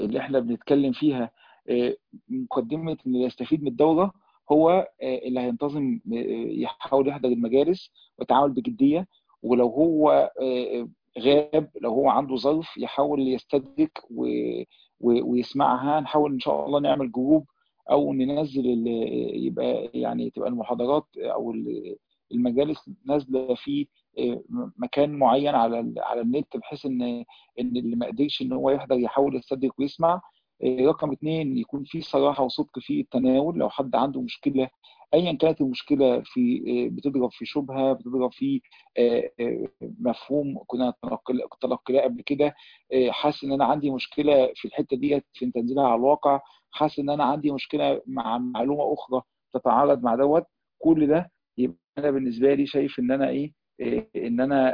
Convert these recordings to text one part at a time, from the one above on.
اللي احنا بنتكلم فيها مقدمه ان يستفيد من الدوره هو اللي هينتظم يحاول يحضر المجالس ويتعامل بجديه ولو هو غاب لو هو عنده ظرف يحاول يستدرك و... و... ويسمعها نحاول ان شاء الله نعمل جروب او ننزل ال... يبقى يعني تبقى المحاضرات او المجالس نازله في مكان معين على على النت بحيث ان ان اللي ما قدرش ان هو يحضر يحاول يستدرك ويسمع رقم اثنين يكون في صراحه وصدق في التناول لو حد عنده مشكله ايا كانت المشكله في بتضرب في شبهه بتضرب في مفهوم كنا تلقيناه قبل كده حاسس ان انا عندي مشكله في الحته ديت في تنزيلها على الواقع حاسس ان انا عندي مشكله مع معلومه اخرى تتعارض مع دوت كل ده يبقى انا بالنسبه لي شايف ان انا ايه ان انا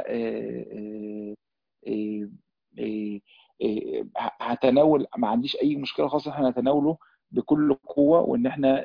هتناول ما عنديش اي مشكله خالص احنا نتناوله بكل قوه وان احنا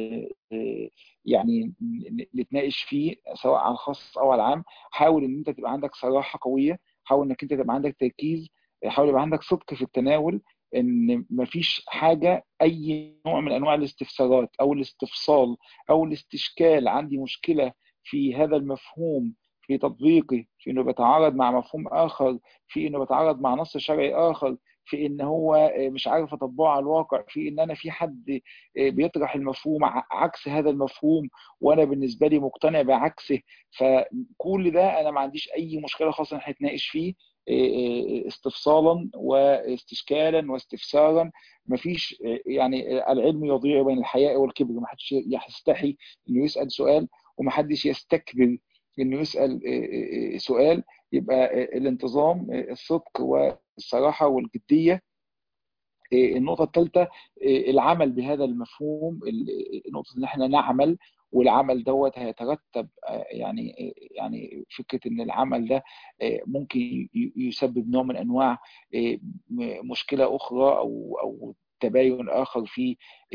يعني نتناقش فيه سواء على الخاص او على العام حاول ان انت تبقى عندك صراحه قويه حاول انك انت تبقى عندك تركيز حاول يبقى عندك صدق في التناول ان مفيش حاجه اي نوع من انواع الاستفسارات او الاستفصال او الاستشكال عندي مشكله في هذا المفهوم في تطبيقه في انه بيتعارض مع مفهوم اخر في انه بيتعارض مع نص شرعي اخر في ان هو مش عارف اطبقه على الواقع في ان انا في حد بيطرح المفهوم عكس هذا المفهوم وانا بالنسبه لي مقتنع بعكسه فكل ده انا ما عنديش اي مشكله خاصه ان هنتناقش فيه استفصالا واستشكالا واستفسارا مفيش يعني العلم يضيع بين الحياء والكبر ما حدش يستحي انه يسال سؤال وما حدش يستكبر انه يسال سؤال يبقى الانتظام الصدق والصراحه والجديه النقطه الثالثه العمل بهذا المفهوم النقطه ان احنا نعمل والعمل دوت هيترتب يعني يعني فكره ان العمل ده ممكن يسبب نوع من انواع مشكله اخرى او او تباين اخر في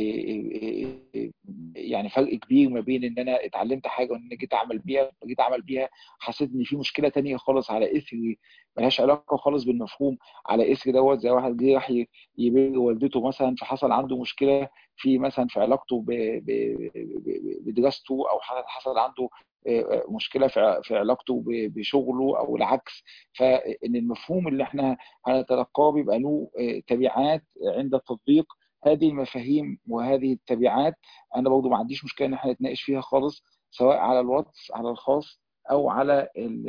يعني فرق كبير ما بين ان انا اتعلمت حاجه وان انا جيت اعمل بيها جيت اعمل بيها حسيت ان في مشكله تانية خالص على اثر ملهاش علاقه خالص بالمفهوم على اثر دوت زي واحد جه راح يبر والدته مثلا فحصل عنده مشكله في مثلا في علاقته بدراسته او حصل عنده مشكله في علاقته بشغله او العكس فان المفهوم اللي احنا هنتلقاه بيبقى له تبعات عند التطبيق هذه المفاهيم وهذه التبعات انا برضو ما عنديش مشكله ان احنا نتناقش فيها خالص سواء على الواتس على الخاص او على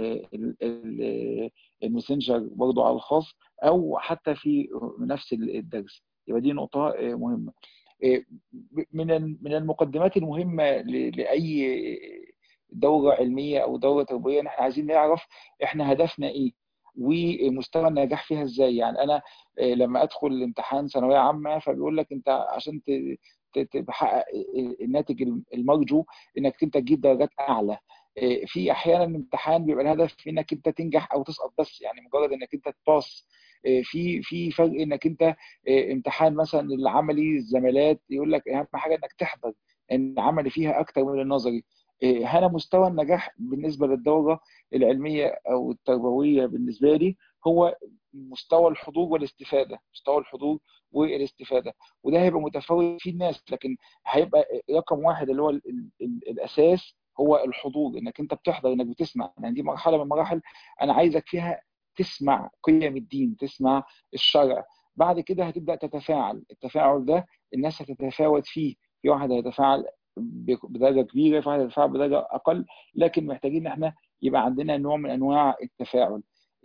الماسنجر برضو على الخاص او حتى في نفس الدرس يبقى دي نقطه مهمه من من المقدمات المهمه لاي دوره علميه او دوره تربويه ان احنا عايزين نعرف احنا هدفنا ايه ومستوى النجاح فيها ازاي يعني انا لما ادخل امتحان ثانويه عامه فبيقول لك انت عشان تحقق الناتج المرجو انك انت تجيب درجات اعلى في احيانا الامتحان بيبقى الهدف انك انت تنجح او تسقط بس يعني مجرد انك انت تباص في في فرق انك انت امتحان مثلا العملي الزمالات يقول لك اهم حاجه انك تحضر ان العملي فيها اكتر من النظري هنا مستوى النجاح بالنسبه للدوره العلميه او التربويه بالنسبه لي هو مستوى الحضور والاستفاده مستوى الحضور والاستفاده وده هيبقى متفاوت في الناس لكن هيبقى رقم واحد اللي هو ال ال ال الاساس هو الحضور انك انت بتحضر انك بتسمع يعني دي مرحله من المراحل انا عايزك فيها تسمع قيم الدين تسمع الشرع بعد كده هتبدا تتفاعل التفاعل ده الناس هتتفاوت فيه في واحد هيتفاعل بدرجه كبيره في واحد هيتفاعل بدرجه اقل لكن محتاجين ان احنا يبقى عندنا نوع من انواع التفاعل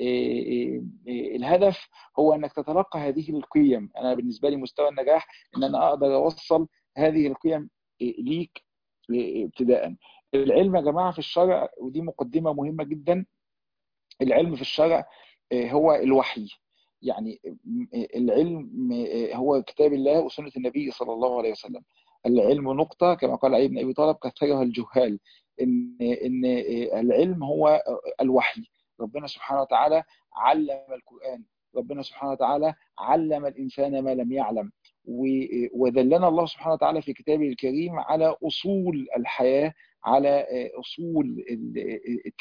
الهدف هو انك تتلقى هذه القيم انا بالنسبه لي مستوى النجاح ان انا اقدر اوصل هذه القيم ليك ابتداء العلم يا جماعه في الشرع ودي مقدمه مهمه جدا العلم في الشرع هو الوحي يعني العلم هو كتاب الله وسنه النبي صلى الله عليه وسلم العلم نقطه كما قال علي بن ابي طالب كثرها الجهال ان ان العلم هو الوحي ربنا سبحانه وتعالى علم القرآن ربنا سبحانه وتعالى علم الإنسان ما لم يعلم وذلنا الله سبحانه وتعالى في كتابه الكريم على أصول الحياة على أصول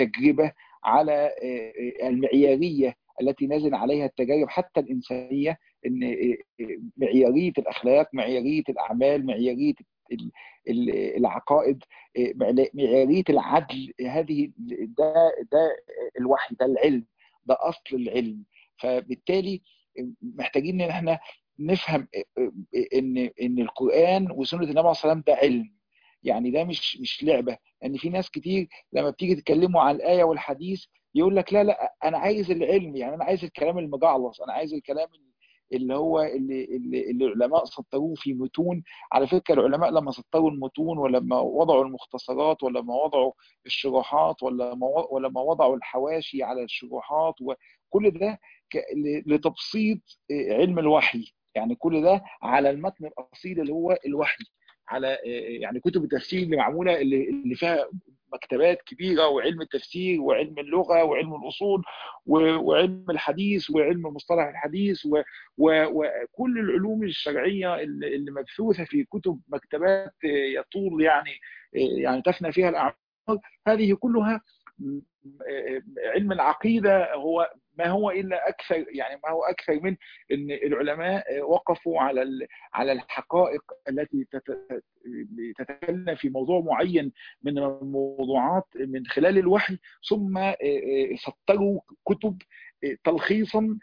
التجربة على المعيارية التي نزل عليها التجارب حتى الإنسانية ان معياريه الاخلاق معياريه الاعمال معياريه العقائد معياريه العدل هذه ده ده الوحي ده العلم ده اصل العلم فبالتالي محتاجين ان احنا نفهم ان ان القران وسنه النبي عليه الصلاه والسلام ده علم يعني ده مش مش لعبه لان يعني في ناس كتير لما بتيجي تتكلموا عن الايه والحديث يقول لك لا لا انا عايز العلم يعني انا عايز الكلام المجعلص انا عايز الكلام اللي هو اللي, اللي, اللي العلماء سطروه في متون على فكره العلماء لما سطروا المتون ولما وضعوا المختصرات ولما وضعوا الشروحات ولا ولما وضعوا الحواشي على الشروحات وكل ده لتبسيط علم الوحي يعني كل ده على المتن الاصيل اللي هو الوحي على يعني كتب التفسير اللي معموله اللي, اللي فيها مكتبات كبيره وعلم التفسير وعلم اللغه وعلم الاصول وعلم الحديث وعلم مصطلح الحديث وكل العلوم الشرعيه اللي مبثوثه في كتب مكتبات يطول يعني يعني تفنى فيها الاعمار هذه كلها علم العقيده هو ما هو الا اكثر يعني ما هو اكثر من ان العلماء وقفوا على على الحقائق التي تتكلم في موضوع معين من الموضوعات من خلال الوحي ثم سطروا كتب تلخيصا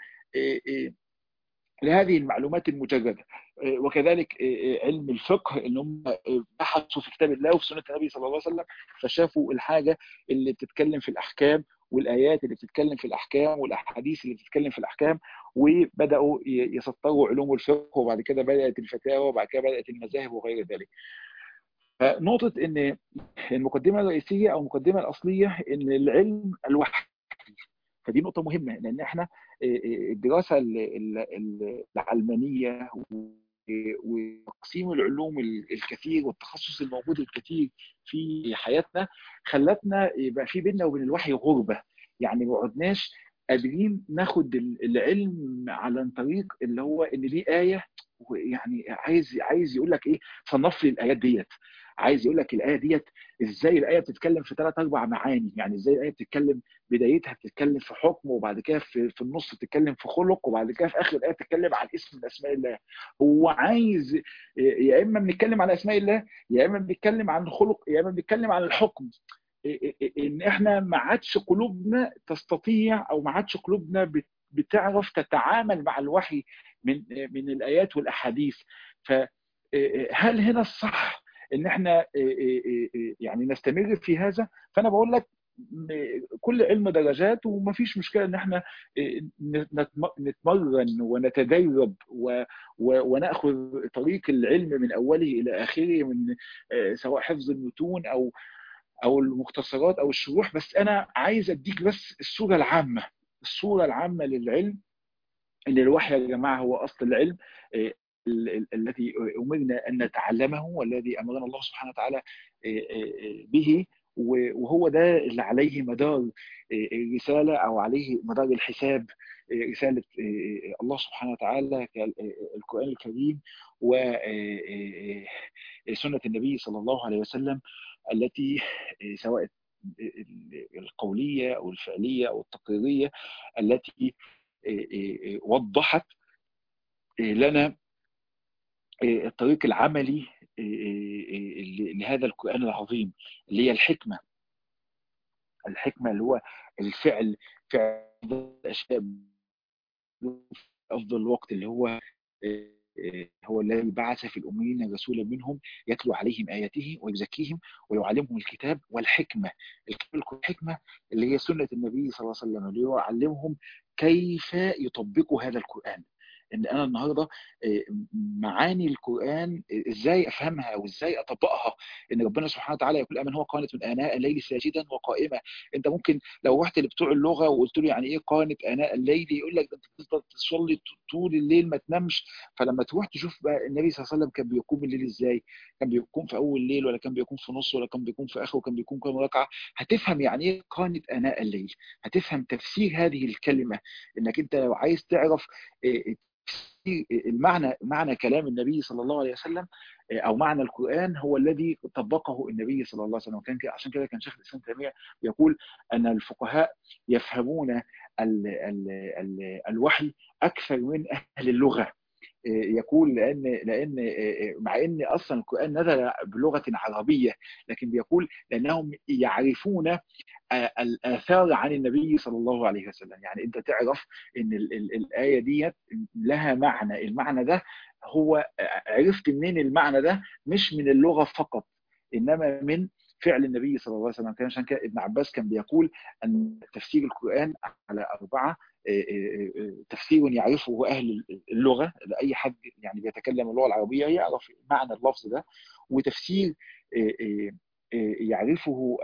لهذه المعلومات المجرده وكذلك علم الفقه ان هم بحثوا في كتاب الله وفي سنه النبي صلى الله عليه وسلم فشافوا الحاجه اللي بتتكلم في الاحكام والايات اللي بتتكلم في الاحكام والاحاديث اللي بتتكلم في الاحكام وبداوا يسطروا علوم الفقه وبعد كده بدات الفتاوى وبعد كده بدات المذاهب وغير ذلك. نقطه ان المقدمه الرئيسيه او المقدمه الاصليه ان العلم الوحي فدي نقطه مهمه لان احنا الدراسه العلمانيه وتقسيم العلوم الكثير والتخصص الموجود الكثير في حياتنا خلتنا يبقى في بيننا وبين الوحي غربه يعني ما عدناش قادرين ناخد العلم على طريق اللي هو ان دي ايه يعني عايز عايز يقول لك ايه صنف لي الايات ديت عايز يقول لك الايه ديت ازاي الايه بتتكلم في ثلاث اربع معاني يعني ازاي الايه بتتكلم بدايتها بتتكلم في حكم وبعد كده في, في النص بتتكلم في خلق وبعد كده في اخر الايه بتتكلم عن اسم من اسماء الله هو عايز يا اما بنتكلم على اسماء الله يا اما بنتكلم عن خلق يا اما بنتكلم عن الحكم ان احنا ما عادش قلوبنا تستطيع او ما عادش قلوبنا بتعرف تتعامل مع الوحي من من الايات والاحاديث فهل هنا الصح ان احنا يعني نستمر في هذا فانا بقول لك كل علم درجات ومفيش مشكله ان احنا نتمرن ونتدرب وناخذ طريق العلم من اوله الى اخره من سواء حفظ المتون او او المختصرات او الشروح بس انا عايز اديك بس الصوره العامه الصوره العامه للعلم ان الوحي يا جماعه هو اصل العلم الذي امرنا ان نتعلمه والذي امرنا الله سبحانه وتعالى به وهو ده اللي عليه مدار الرساله او عليه مدار الحساب رساله الله سبحانه وتعالى القران الكريم وسنه النبي صلى الله عليه وسلم التي سواء القوليه او الفعليه او التقريريه التي وضحت لنا الطريق العملي لهذا القرآن العظيم اللي هي الحكمة الحكمة اللي هو الفعل فعل الأشياء أفضل الوقت اللي هو هو الذي بعث في الأميين رسولا منهم يتلو عليهم آياته ويزكيهم ويعلمهم الكتاب والحكمة الحكمة اللي هي سنة النبي صلى الله عليه وسلم اللي هو يعلمهم كيف يطبقوا هذا القرآن ان انا النهارده معاني القران ازاي افهمها وازاي اطبقها ان ربنا سبحانه وتعالى يقول امن هو قانت من اناء الليل ساجدا وقائما انت ممكن لو رحت لبتوع اللغه وقلت له يعني ايه قانت اناء الليل يقول لك انت تفضل تصلي طول الليل ما تنامش فلما تروح تشوف بقى النبي صلى الله عليه وسلم كان بيقوم الليل ازاي كان بيقوم في اول الليل ولا كان بيقوم في نص ولا كان بيقوم في اخره وكان بيقوم كام ركعه هتفهم يعني ايه قانت اناء الليل هتفهم تفسير هذه الكلمه انك انت لو عايز تعرف المعنى معنى كلام النبي صلى الله عليه وسلم او معنى القران هو الذي طبقه النبي صلى الله عليه وسلم وكان عشان كده كان شيخ الاسلام تيميه يقول ان الفقهاء يفهمون ال ال ال الوحي اكثر من اهل اللغه يقول لان لان مع ان اصلا القران نزل بلغه عربيه لكن بيقول لانهم يعرفون الاثار عن النبي صلى الله عليه وسلم يعني انت تعرف ان ال ال الايه ديت لها معنى المعنى ده هو عرفت منين المعنى ده مش من اللغه فقط انما من فعل النبي صلى الله عليه وسلم كان عشان كده ابن عباس كان بيقول ان تفسير القران على اربعه تفسير يعرفه اهل اللغه لاي حد يعني بيتكلم اللغه العربيه يعرف معنى اللفظ ده وتفسير يعرفه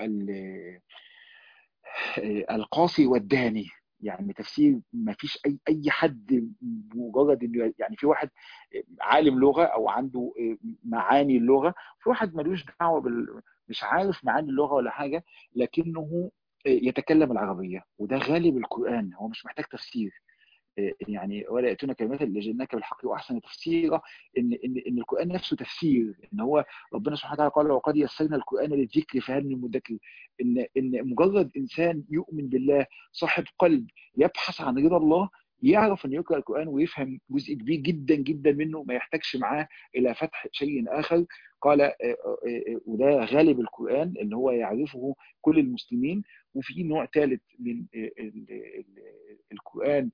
القاصي والداني يعني تفسير ما فيش اي اي حد مجرد انه يعني في واحد عالم لغه او عنده معاني اللغه في واحد ملوش دعوه بال مش عارف معاني اللغه ولا حاجه لكنه يتكلم العربيه وده غالب القران هو مش محتاج تفسير يعني ولا ياتون كلمات لجناك بالحق واحسن تفسيرا ان ان ان القران نفسه تفسير ان هو ربنا سبحانه وتعالى قال وقد يسرنا القران للذكر فهل من مدكر ان ان مجرد انسان يؤمن بالله صاحب قلب يبحث عن رضا الله يعرف ان يقرا القران ويفهم جزء كبير جدا جدا منه ما يحتاجش معاه الى فتح شيء اخر قال وده غالب القران اللي هو يعرفه كل المسلمين وفي نوع ثالث من القران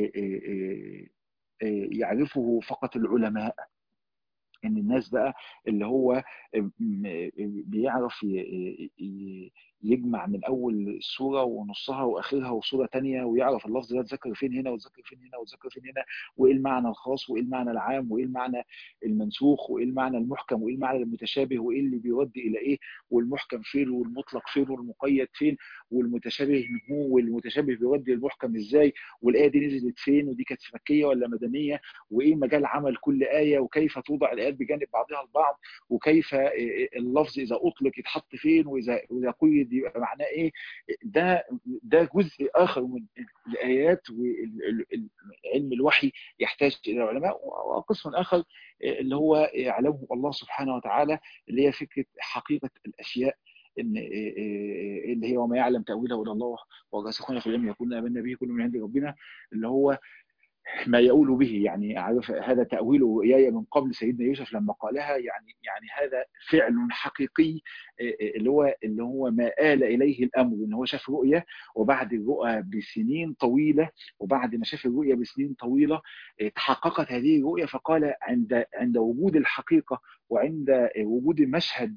يعرفه فقط العلماء ان الناس بقى اللي هو بيعرف يجمع من اول السوره ونصها واخرها وسوره ثانيه ويعرف اللفظ ده اتذكر فين هنا واتذكر فين هنا واتذكر فين هنا وايه المعنى الخاص وايه المعنى العام وايه المعنى المنسوخ وايه المعنى المحكم وايه المعنى المتشابه وايه اللي بيودي الى ايه والمحكم فين والمطلق فين والمقيد فين والمتشابه هو والمتشابه بيودي المحكم ازاي والايه دي نزلت فين ودي كانت مكيه ولا مدنيه وايه مجال عمل كل ايه وكيف توضع الايات بجانب بعضها البعض وكيف اللفظ اذا اطلق يتحط فين واذا واذا قيد يبقى معناه ايه ده ده جزء اخر من الايات وعلم الوحي يحتاج الى العلماء وقسم اخر اللي هو يعلمه الله سبحانه وتعالى اللي هي فكره حقيقه الاشياء ان اللي هي وما يعلم تاويله الا الله والراسخون في العلم يقولون امنا به كل من عند ربنا اللي هو ما يقول به يعني عارف هذا تأويله إياي من قبل سيدنا يوسف لما قالها يعني يعني هذا فعل حقيقي اللي هو اللي هو ما آل إليه الأمر إن هو شاف رؤية وبعد الرؤى بسنين طويلة وبعد ما شاف الرؤية بسنين طويلة تحققت هذه الرؤية فقال عند عند وجود الحقيقة وعند وجود مشهد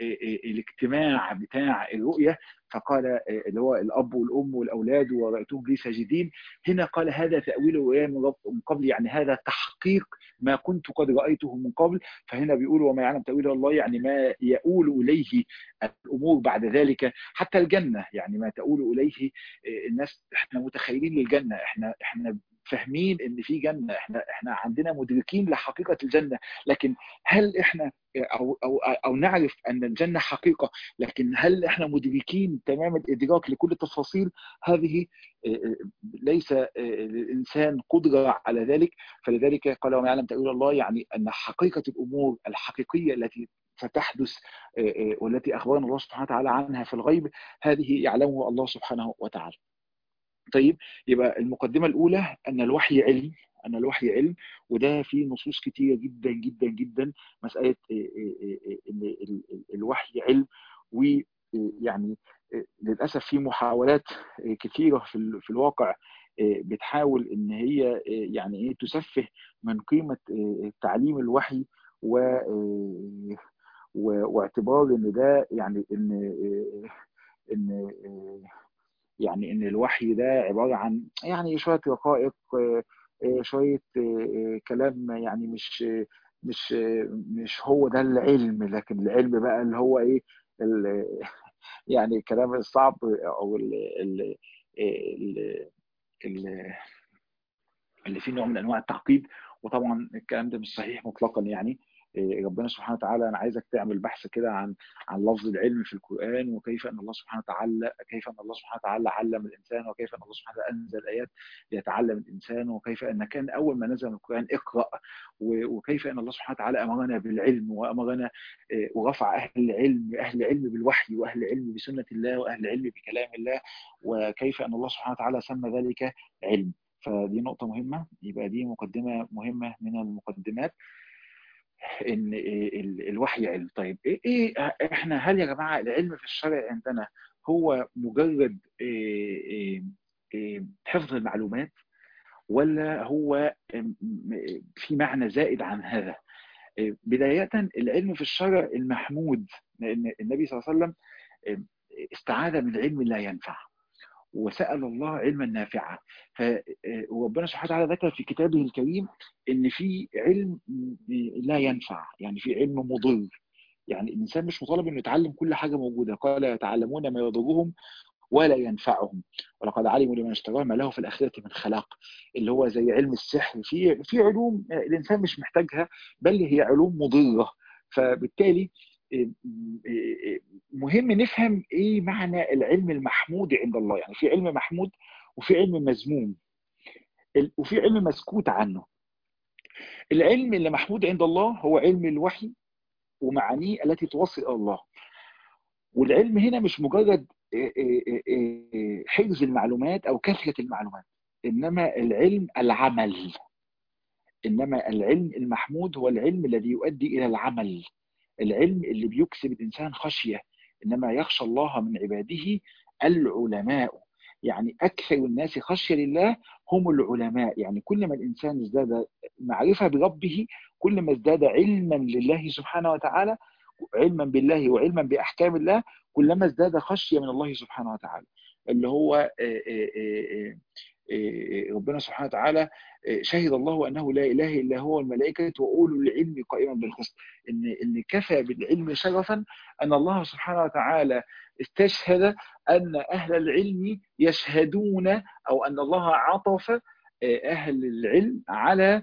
الاجتماع بتاع الرؤية فقال اللي هو الاب والام والاولاد ورأيتهم لي ساجدين هنا قال هذا تاويله ايه من قبل يعني هذا تحقيق ما كنت قد رايته من قبل فهنا بيقول وما يعلم تاويل الله يعني ما يؤول اليه الامور بعد ذلك حتى الجنه يعني ما تؤول اليه الناس احنا متخيلين للجنه احنا احنا فاهمين ان في جنه احنا احنا عندنا مدركين لحقيقه الجنه لكن هل احنا او او او نعرف ان الجنه حقيقه لكن هل احنا مدركين تمام الادراك لكل التفاصيل هذه ليس للانسان قدره على ذلك فلذلك قال وما يعلم تاويل الله يعني ان حقيقه الامور الحقيقيه التي ستحدث والتي اخبرنا الله سبحانه وتعالى عنها في الغيب هذه يعلمها الله سبحانه وتعالى طيب يبقى المقدمة الأولى أن الوحي علم أن الوحي علم وده في نصوص كتيرة جدا جدا جدا مسألة أن الوحي علم ويعني للأسف في محاولات كثيرة في, في الواقع بتحاول ان هي يعني ايه تسفه من قيمه تعليم الوحي و واعتبار ان ده يعني ان ان يعني ان الوحي ده عباره عن يعني شويه رقائق شويه كلام يعني مش مش مش هو ده العلم لكن العلم بقى اللي هو ايه يعني الكلام الصعب او ال ال ال اللي فيه نوع من انواع التعقيد وطبعا الكلام ده مش صحيح مطلقا يعني ربنا سبحانه وتعالى انا عايزك تعمل بحث كده عن عن لفظ العلم في القران وكيف ان الله سبحانه وتعالى كيف ان الله سبحانه وتعالى علم الانسان وكيف ان الله سبحانه وتعالى انزل ايات ليتعلم الانسان وكيف ان كان اول ما نزل القران اقرا وكيف ان الله سبحانه وتعالى امرنا بالعلم وامرنا ورفع اهل العلم اهل العلم بالوحي واهل العلم بسنه الله واهل العلم بكلام الله وكيف ان الله سبحانه وتعالى سمى ذلك علم فدي نقطة مهمة يبقى دي مقدمة مهمة من المقدمات ان الوحي علم طيب ايه, إيه احنا هل يا جماعة العلم في الشرع عندنا هو مجرد إيه إيه حفظ المعلومات ولا هو في معنى زائد عن هذا بداية العلم في الشرع المحمود لأن النبي صلى الله عليه وسلم استعاذ من علم لا ينفع وسأل الله علما نافعا فربنا سبحانه وتعالى ذكر في كتابه الكريم ان في علم لا ينفع يعني في علم مضر يعني الانسان مش مطالب انه يتعلم كل حاجه موجوده قال يتعلمون ما يضرهم ولا ينفعهم ولقد علموا لمن اشتراه ما له في الاخره من خلاق اللي هو زي علم السحر في في علوم الانسان مش محتاجها بل هي علوم مضره فبالتالي مهم نفهم ايه معنى العلم المحمود عند الله يعني في علم محمود وفي علم مذموم وفي علم مسكوت عنه العلم اللي محمود عند الله هو علم الوحي ومعانيه التي توصل الى الله والعلم هنا مش مجرد حفظ المعلومات او كثره المعلومات انما العلم العمل انما العلم المحمود هو العلم الذي يؤدي الى العمل العلم اللي بيكسب الانسان خشيه انما يخشى الله من عباده العلماء يعني اكثر الناس خشيه لله هم العلماء يعني كل ما الانسان ازداد معرفه بربه كل ما ازداد علما لله سبحانه وتعالى علما بالله وعلما باحكام الله كلما ازداد خشيه من الله سبحانه وتعالى اللي هو ربنا سبحانه وتعالى شهد الله انه لا اله الا هو الملائكه واولو العلم قائما بالقسط ان ان كفى بالعلم شرفا ان الله سبحانه وتعالى استشهد ان اهل العلم يشهدون او ان الله عطف اهل العلم على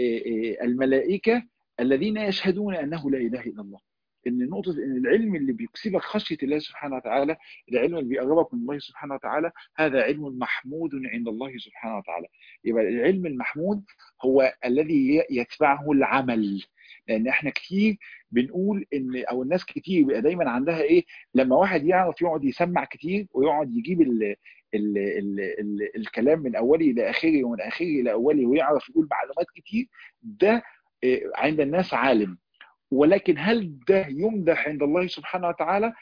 الملائكه الذين يشهدون انه لا اله الا الله ان نقطه ان العلم اللي بيكسبك خشيه الله سبحانه وتعالى العلم اللي بيقربك من الله سبحانه وتعالى هذا علم محمود عند الله سبحانه وتعالى يبقى العلم المحمود هو الذي يتبعه العمل لان احنا كتير بنقول ان او الناس كتير بيبقى دايما عندها ايه لما واحد يعرف يقعد يسمع كتير ويقعد يجيب ال ال ال ال الكلام من اوله الى اخره ومن اخره الى اوله ويعرف يقول معلومات كتير ده عند الناس عالم ولكن هل ده يمدح عند الله سبحانه وتعالى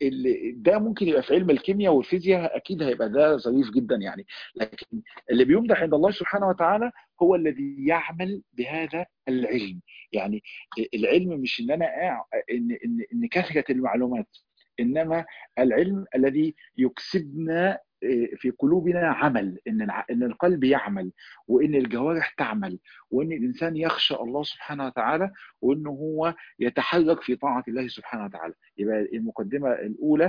ده ممكن يبقى في علم الكيمياء والفيزياء اكيد هيبقى ده ظريف جدا يعني لكن اللي بيمدح عند الله سبحانه وتعالى هو الذي يعمل بهذا العلم يعني العلم مش ان انا ان ان ان كثره المعلومات انما العلم الذي يكسبنا في قلوبنا عمل ان ان القلب يعمل وان الجوارح تعمل وان الانسان يخشى الله سبحانه وتعالى وانه هو يتحرك في طاعه الله سبحانه وتعالى يبقى المقدمه الاولى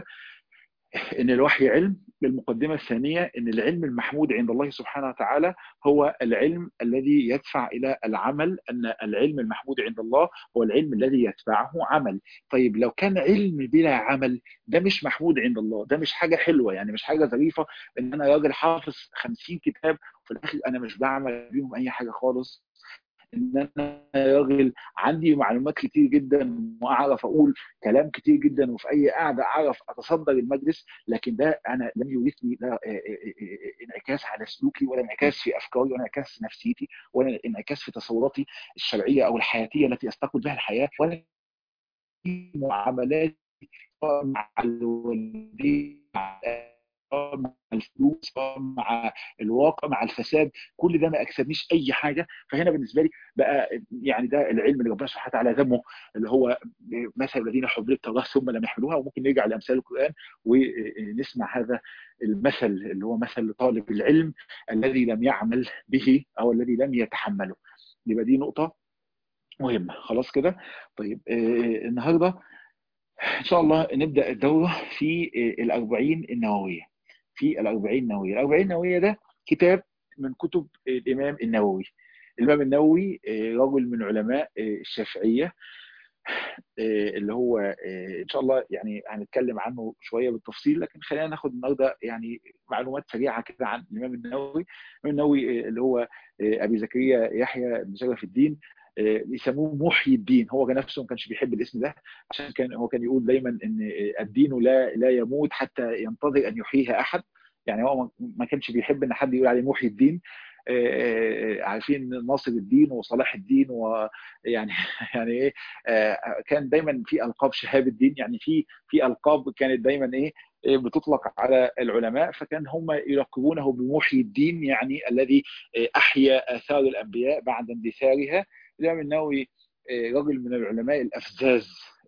ان الوحي علم المقدمه الثانيه ان العلم المحمود عند الله سبحانه وتعالى هو العلم الذي يدفع الى العمل ان العلم المحمود عند الله هو العلم الذي يتبعه عمل طيب لو كان علم بلا عمل ده مش محمود عند الله ده مش حاجه حلوه يعني مش حاجه ظريفه ان انا راجل حافظ 50 كتاب وفي الاخر انا مش بعمل بيهم اي حاجه خالص ان انا راجل عندي معلومات كتير جدا واعرف اقول كلام كتير جدا وفي اي قعده اعرف اتصدر المجلس لكن ده انا لم يورثني لا انعكاس على سلوكي ولا انعكاس في افكاري ولا انعكاس في نفسيتي ولا انعكاس في تصوراتي الشرعيه او الحياتيه التي استقبل بها الحياه ولا معاملاتي مع الوالدين مع الفلوس مع الواقع مع الفساد كل ده ما اكسبنيش اي حاجه فهنا بالنسبه لي بقى يعني ده العلم اللي ربنا سبحانه وتعالى ذمه اللي هو مثل الذين حملوا التوراه ثم لم يحملوها وممكن نرجع لامثال القران ونسمع هذا المثل اللي هو مثل طالب العلم الذي لم يعمل به او الذي لم يتحمله يبقى دي نقطه مهمه خلاص كده طيب آه النهارده ان شاء الله نبدا الدوره في الأربعين النوويه في الأربعين النوويه الأربعين النوويه ده كتاب من كتب الامام النووي الامام النووي رجل من علماء الشافعيه اللي هو ان شاء الله يعني هنتكلم عنه شويه بالتفصيل لكن خلينا ناخد النهارده يعني معلومات سريعه كده عن الامام النووي الامام النووي اللي هو ابي زكريا يحيى بن شرف الدين بيسموه محيي الدين هو نفسه ما كانش بيحب الاسم ده عشان كان هو كان يقول دايما ان الدين لا لا يموت حتى ينتظر ان يحييها احد يعني هو ما كانش بيحب ان حد يقول عليه محيي الدين عارفين ناصر الدين وصلاح الدين ويعني يعني ايه كان دايما في القاب شهاب الدين يعني في في القاب كانت دايما ايه بتطلق على العلماء فكان هم يلقبونه بمحيي الدين يعني الذي احيا اثار الانبياء بعد اندثارها الامام النووي رجل من العلماء الافزاز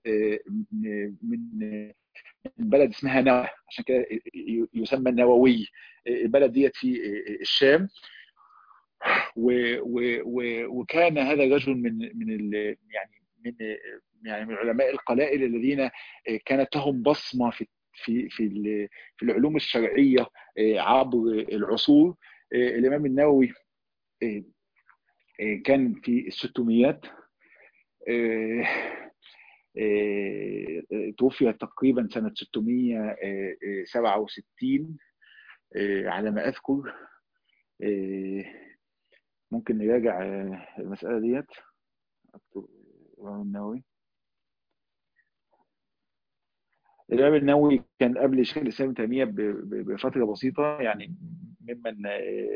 من بلد اسمها نوى عشان كده يسمى النووي البلد ديت في الشام و و و وكان هذا الرجل من من يعني من يعني من العلماء القلائل الذين كانت لهم بصمه في في في في العلوم الشرعيه عبر العصور الامام النووي كان في الستميات توفي تقريبا سنة 667 على ما أذكر ممكن نراجع المسألة ديت أكتب الإمام النووي الإمام النووي كان قبل شيخ الإسلام تيمية بفترة بسيطة يعني ممن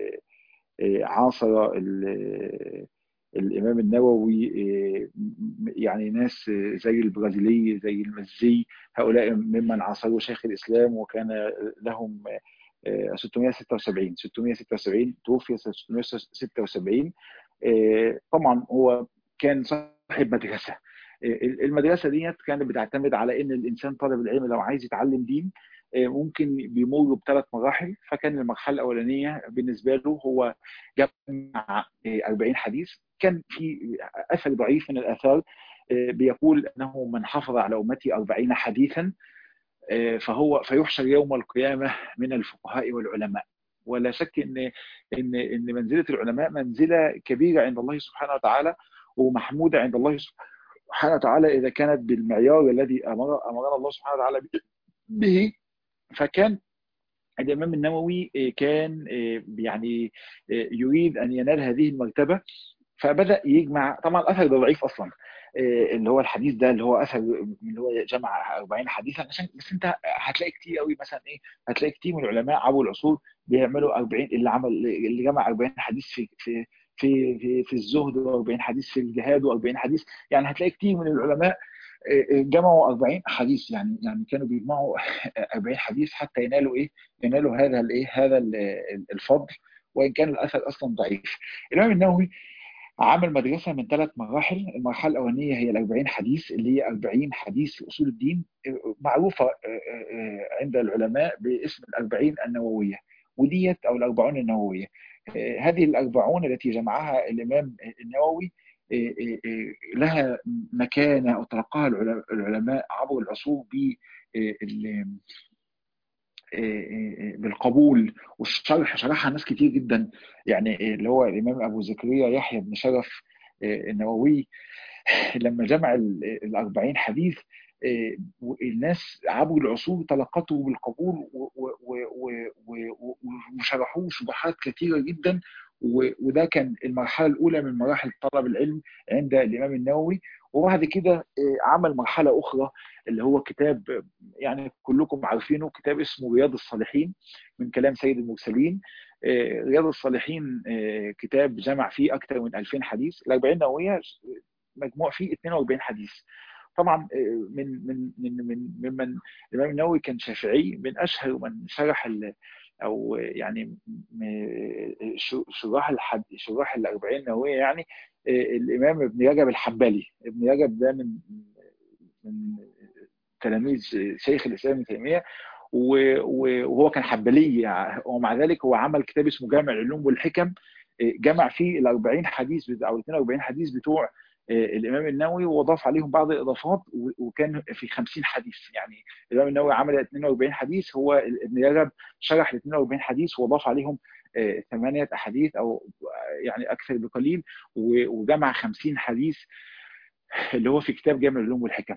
عاصر الامام النووي يعني ناس زي البرازيلي زي المزي هؤلاء ممن عاصروا شيخ الاسلام وكان لهم 676 676 توفي 676 طبعا هو كان صاحب مدرسه المدرسه ديت كانت بتعتمد على ان الانسان طالب العلم لو عايز يتعلم دين ممكن بيمر بثلاث مراحل فكان المرحله الاولانيه بالنسبه له هو جمع 40 حديث كان في اثر ضعيف من الاثار بيقول انه من حفظ على امتي 40 حديثا فهو فيحشر يوم القيامه من الفقهاء والعلماء ولا شك ان ان ان منزله العلماء منزله كبيره عند الله سبحانه وتعالى ومحموده عند الله سبحانه وتعالى اذا كانت بالمعيار الذي امر امرنا الله سبحانه وتعالى به فكان الامام النووي كان يعني يريد ان ينال هذه المرتبه فبدا يجمع طبعا الاثر ده ضعيف اصلا اللي هو الحديث ده اللي هو اثر اللي هو جمع 40 حديثا عشان بس انت هتلاقي كتير قوي مثلا ايه هتلاقي كتير من العلماء عبر العصور بيعملوا 40 اللي عمل اللي جمع 40 حديث في في في في, في الزهد و40 حديث في الجهاد و40 حديث يعني هتلاقي كتير من العلماء جمعوا 40 حديث يعني يعني كانوا بيجمعوا 40 حديث حتى ينالوا ايه؟ ينالوا هذا الايه؟ هذا الفضل وان كان الاثر اصلا ضعيف. الامام النووي عمل مدرسه من ثلاث مراحل، المرحله الاولانيه هي ال 40 حديث اللي هي 40 حديث في اصول الدين معروفه عند العلماء باسم ال 40 النوويه وديت او الاربعون النوويه. هذه الاربعون التي جمعها الامام النووي لها مكانة أطلقها العلماء عبر العصور بالقبول والشرح شرحها ناس كتير جدا يعني اللي هو الإمام أبو زكريا يحيى بن شرف النووي لما جمع الأربعين حديث الناس عبر العصور تلقته بالقبول وشرحوه شروحات كثيرة جدا وده كان المرحلة الأولى من مراحل طلب العلم عند الإمام النووي وبعد كده عمل مرحلة أخرى اللي هو كتاب يعني كلكم عارفينه كتاب اسمه رياض الصالحين من كلام سيد المرسلين رياض الصالحين كتاب جمع فيه أكثر من 2000 حديث الأربعين نووية مجموع فيه 42 حديث طبعا من من من من ممن الامام النووي كان شافعي من اشهر من شرح او يعني شراح الحد شراح الأربعين نووية يعني الإمام ابن رجب الحنبلي ابن رجب ده من من تلاميذ شيخ الإسلام ابن تيمية وهو كان حنبلي ومع ذلك هو عمل كتاب اسمه جامع العلوم والحكم جمع فيه ال 40 حديث او ال 42 حديث بتوع الامام النووي وضاف عليهم بعض الاضافات وكان في 50 حديث يعني الامام النووي عمل 42 حديث هو ابن رجب شرح ال 42 حديث وضاف عليهم ثمانيه احاديث او يعني اكثر بقليل وجمع 50 حديث اللي هو في كتاب جامع العلوم والحكم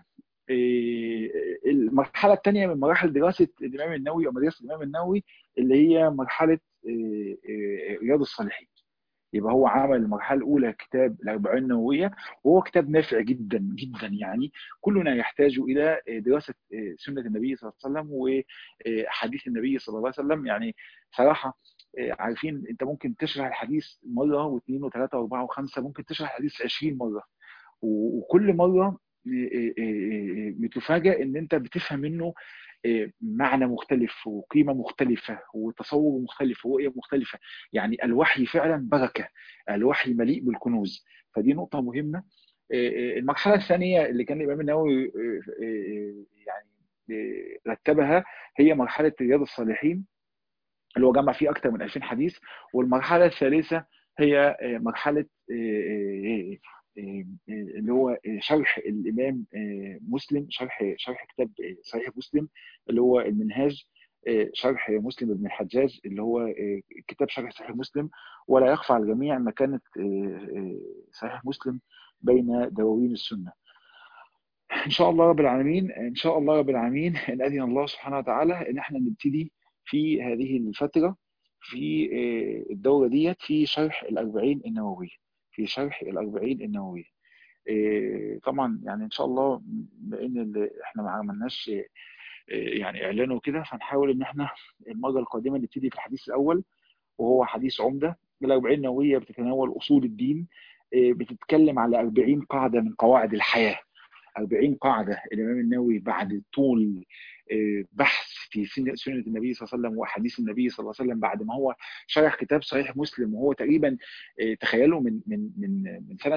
المرحله الثانيه من مراحل دراسه الامام النووي او مدرسه الامام النووي اللي هي مرحله رياض الصالحين يبقى هو عمل المرحله الاولى كتاب الاربعين النوويه وهو كتاب نافع جدا جدا يعني كلنا يحتاج الى دراسه سنه النبي صلى الله عليه وسلم وحديث النبي صلى الله عليه وسلم يعني صراحه عارفين انت ممكن تشرح الحديث مره واثنين وثلاثه واربعه وخمسه ممكن تشرح الحديث 20 مره وكل مره بتفاجئ ان انت بتفهم منه معنى مختلف وقيمة مختلفة وتصور مختلف ورؤية مختلفة يعني الوحي فعلا بركة الوحي مليء بالكنوز فدي نقطة مهمة المرحلة الثانية اللي كان الإمام النووي يعني رتبها هي مرحلة رياض الصالحين اللي هو جمع فيه أكثر من 2000 حديث والمرحلة الثالثة هي مرحلة اللي هو شرح الامام مسلم شرح شرح كتاب صحيح مسلم اللي هو المنهاج شرح مسلم بن الحجاج اللي هو كتاب شرح صحيح مسلم ولا يخفى على الجميع مكانه صحيح مسلم بين دواوين السنه. ان شاء الله رب العالمين ان شاء الله رب العالمين ان اذن الله سبحانه وتعالى ان احنا نبتدي في هذه الفتره في الدوره ديت في شرح الاربعين النوويه. في شرح الأربعين النووية إيه طبعا يعني إن شاء الله بأن إحنا ما عملناش إيه يعني إعلان وكده فنحاول إن إحنا المرة القادمة نبتدي في الحديث الأول وهو حديث عمدة الأربعين النووية بتتناول أصول الدين إيه بتتكلم على أربعين قاعدة من قواعد الحياة أربعين قاعدة الإمام النووي بعد طول بحث في سنة النبي صلى الله عليه وسلم وأحاديث النبي صلى الله عليه وسلم بعد ما هو شرح كتاب صحيح مسلم وهو تقريبا تخيلوا من من من من سنة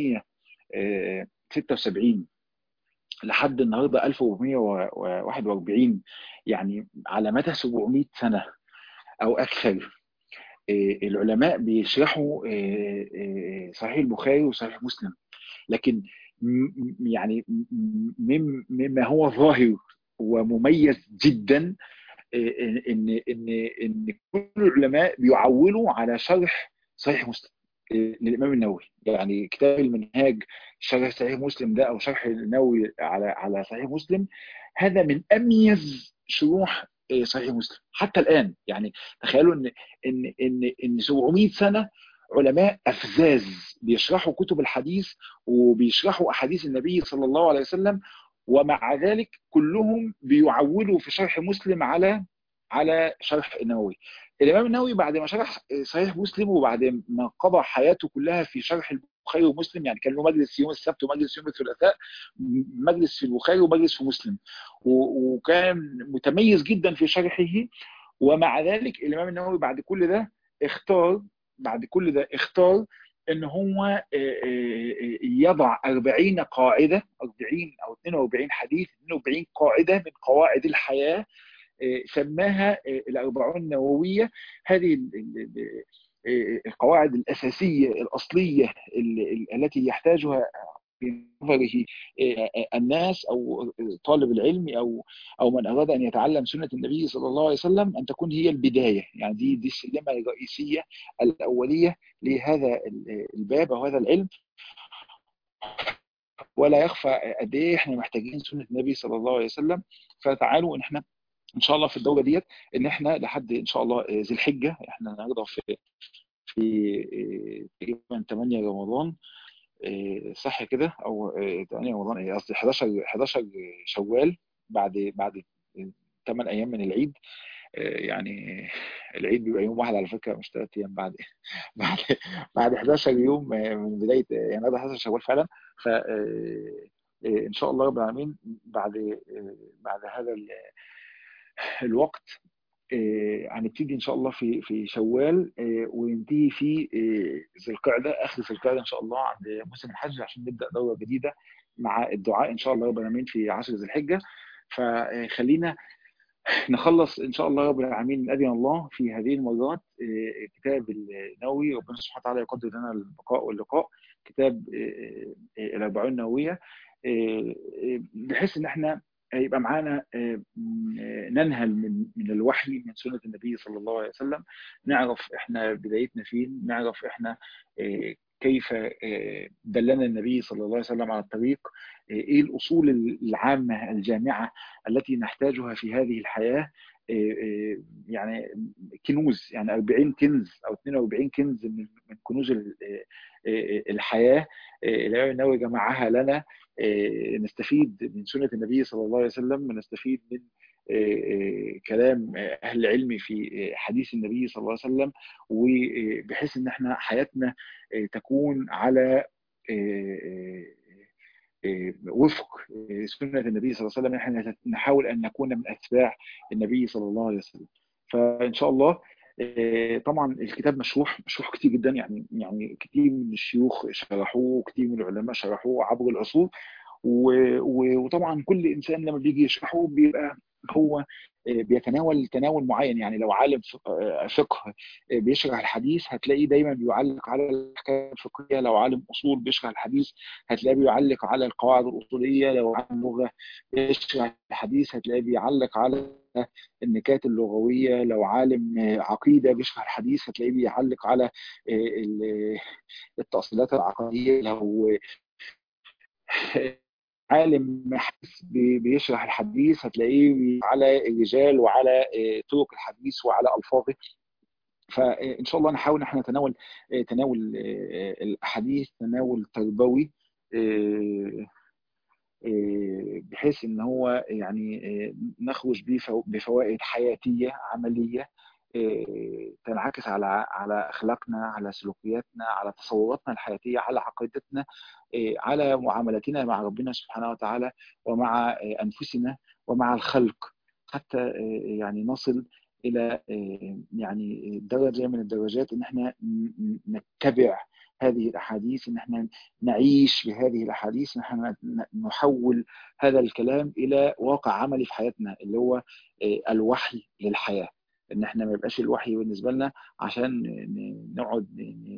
676 لحد النهارده 1441 يعني على مدى 700 سنة أو أكثر العلماء بيشرحوا صحيح البخاري وصحيح مسلم لكن يعني مما هو ظاهر ومميز جدا ان ان ان كل العلماء بيعولوا على شرح صحيح مسلم للامام النووي يعني كتاب المنهاج شرح صحيح مسلم ده او شرح النووي على على صحيح مسلم هذا من اميز شروح صحيح مسلم حتى الان يعني تخيلوا ان ان ان ان 700 سنه علماء افزاز بيشرحوا كتب الحديث وبيشرحوا احاديث النبي صلى الله عليه وسلم ومع ذلك كلهم بيعولوا في شرح مسلم على على شرح النووي الامام النووي بعد ما شرح صحيح مسلم وبعد ما قضى حياته كلها في شرح البخاري ومسلم يعني كان له مجلس يوم السبت ومجلس يوم الثلاثاء مجلس في البخاري ومجلس في مسلم وكان متميز جدا في شرحه ومع ذلك الامام النووي بعد كل ده اختار بعد كل ده اختار ان هو يضع 40 قاعده 40 او 42 حديث 42 قاعده من قواعد الحياه سماها الأربعون النووية هذه القواعد الأساسية الأصلية التي يحتاجها في نظره الناس او طالب العلم او او من اراد ان يتعلم سنه النبي صلى الله عليه وسلم ان تكون هي البدايه يعني دي دي السلمه الرئيسيه الاوليه لهذا الباب او هذا العلم ولا يخفى قد ايه احنا محتاجين سنه النبي صلى الله عليه وسلم فتعالوا ان احنا ان شاء الله في الدوره ديت ان احنا لحد ان شاء الله ذي الحجه احنا النهارده في في تقريبا 8 رمضان صح كده او 8 رمضان ايه قصدي 11 11 شوال بعد بعد 8 ايام من العيد يعني العيد بيبقى يوم واحد على فكره مش ثلاث ايام بعد بعد بعد 11 يوم من بدايه يعني هذا 11 شوال فعلا ف ان شاء الله رب العالمين بعد بعد هذا الوقت هنبتدي ان شاء الله في في شوال وننتهي في ذي القعده اخر ذي القعده ان شاء الله عند موسم الحج عشان نبدا دوره جديده مع الدعاء ان شاء الله رب العالمين في عشر ذي الحجه فخلينا نخلص ان شاء الله رب العالمين من اذن الله في هذه المرات كتاب النووي ربنا سبحانه وتعالى يقدر لنا البقاء واللقاء كتاب الاربعون النوويه بحيث ان احنا يبقى معانا ننهل من من الوحي من سنه النبي صلى الله عليه وسلم نعرف احنا بدايتنا فين نعرف احنا كيف دلنا النبي صلى الله عليه وسلم على الطريق ايه الاصول العامه الجامعه التي نحتاجها في هذه الحياه يعني كنوز يعني 40 كنز او 42 كنز من كنوز الحياه الامام النووي جمعها لنا نستفيد من سنه النبي صلى الله عليه وسلم ونستفيد من كلام اهل العلم في حديث النبي صلى الله عليه وسلم وبحيث ان احنا حياتنا تكون على وفق سنه النبي صلى الله عليه وسلم احنا نحاول ان نكون من اتباع النبي صلى الله عليه وسلم فان شاء الله طبعا الكتاب مشروح مشروح كتير جدا يعني يعني كتير من الشيوخ شرحوه كتير من العلماء شرحوه عبر العصور وطبعا كل انسان لما بيجي يشرحه بيبقى هو بيتناول تناول معين يعني لو عالم فقه بيشرح الحديث هتلاقيه دايما بيعلق على الاحكام الفقهيه لو عالم اصول بيشرح الحديث هتلاقيه بيعلق على القواعد الاصوليه لو عالم لغه بيشرح الحديث هتلاقيه بيعلق على النكات اللغويه لو عالم عقيده بيشرح الحديث هتلاقيه بيعلق على التأصيلات العقديه لو عالم حديث بيشرح الحديث هتلاقيه على الرجال وعلى طرق الحديث وعلى الفاظه فان شاء الله نحاول احنا نتناول تناول الاحاديث تناول تربوي بحيث ان هو يعني نخرج بفوائد حياتيه عمليه تنعكس على على اخلاقنا على سلوكياتنا على تصوراتنا الحياتيه على عقيدتنا على معاملتنا مع ربنا سبحانه وتعالى ومع انفسنا ومع الخلق حتى يعني نصل الى يعني درجه من الدرجات ان احنا نتبع هذه الاحاديث ان احنا نعيش بهذه الاحاديث ان احنا نحول هذا الكلام الى واقع عملي في حياتنا اللي هو الوحي للحياه ان احنا ما يبقاش الوحي بالنسبه لنا عشان نقعد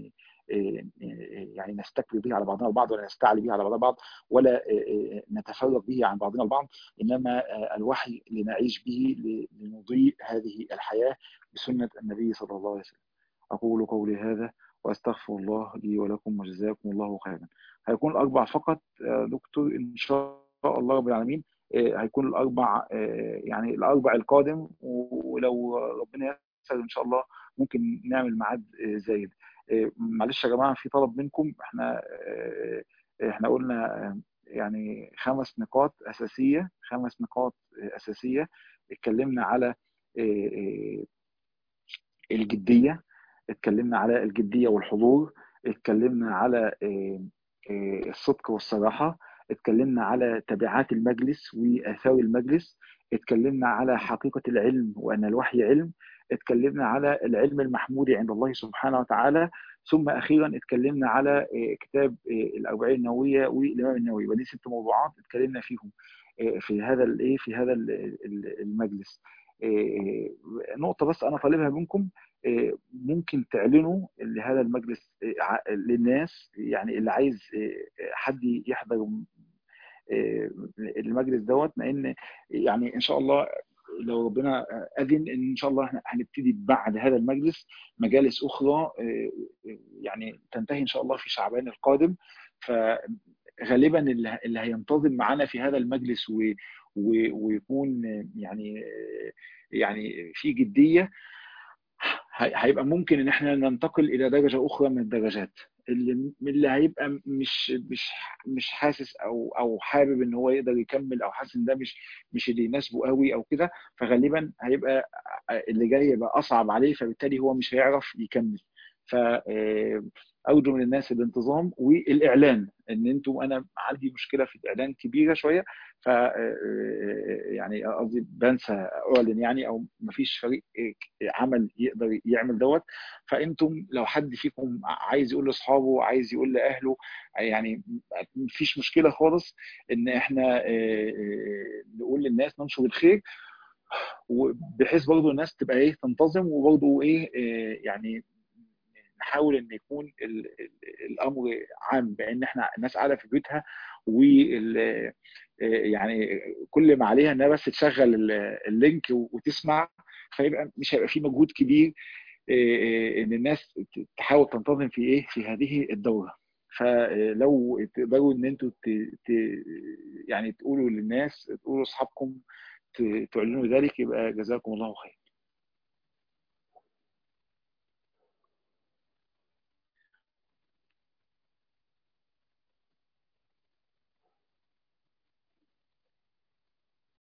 يعني نستكبر به على بعضنا البعض ولا نستعلي به على بعضنا البعض ولا نتفرق به عن بعضنا البعض انما الوحي لنعيش به لنضيء هذه الحياه بسنه النبي صلى الله عليه وسلم اقول قولي هذا واستغفر الله لي ولكم وجزاكم الله خيرا هيكون الاربع فقط دكتور ان شاء الله رب العالمين هيكون الاربع يعني الاربع القادم ولو ربنا يسر ان شاء الله ممكن نعمل ميعاد زايد معلش يا جماعه في طلب منكم احنا احنا قلنا يعني خمس نقاط اساسيه خمس نقاط اساسيه اتكلمنا على الجديه اتكلمنا على الجديه والحضور اتكلمنا على الصدق والصراحه اتكلمنا على تبعات المجلس واثار المجلس اتكلمنا على حقيقه العلم وان الوحي علم اتكلمنا على العلم المحمود عند الله سبحانه وتعالى ثم اخيرا اتكلمنا على كتاب الاربعين النوويه والامام النووي ودي ست موضوعات اتكلمنا فيهم في هذا الايه في هذا المجلس نقطه بس انا طالبها منكم ممكن تعلنوا لهذا المجلس للناس يعني اللي عايز حد يحضر المجلس دوت لان يعني ان شاء الله لو ربنا اذن ان شاء الله هنبتدي بعد هذا المجلس مجالس اخرى يعني تنتهي ان شاء الله في شعبان القادم فغالبا اللي هينتظم معانا في هذا المجلس ويكون يعني يعني في جديه هيبقى ممكن ان احنا ننتقل الى درجه اخرى من الدرجات اللي اللي هيبقى مش مش مش حاسس او او حابب ان هو يقدر يكمل او حاسس ان ده مش مش اللي يناسبه قوي او كده فغالبا هيبقى اللي جاي يبقى اصعب عليه فبالتالي هو مش هيعرف يكمل ف ارجو من الناس الانتظام والاعلان ان انتوا انا عندي مشكله في الاعلان كبيره شويه ف يعني قصدي بنسى اعلن يعني او مفيش فريق عمل يقدر يعمل دوت فانتم لو حد فيكم عايز يقول لاصحابه عايز يقول لاهله يعني مفيش مشكله خالص ان احنا نقول للناس ننشر الخير وبحيث برضه الناس تبقى ايه تنتظم وبرضه ايه يعني نحاول ان يكون الامر عام بان احنا الناس قاعده في بيتها وال يعني كل ما عليها انها بس تشغل اللينك وتسمع فيبقى مش هيبقى في مجهود كبير ان الناس تحاول تنتظم في ايه في هذه الدوره فلو تقدروا ان انتوا ت... ت... يعني تقولوا للناس تقولوا لاصحابكم ت... تعلنوا ذلك يبقى جزاكم الله خير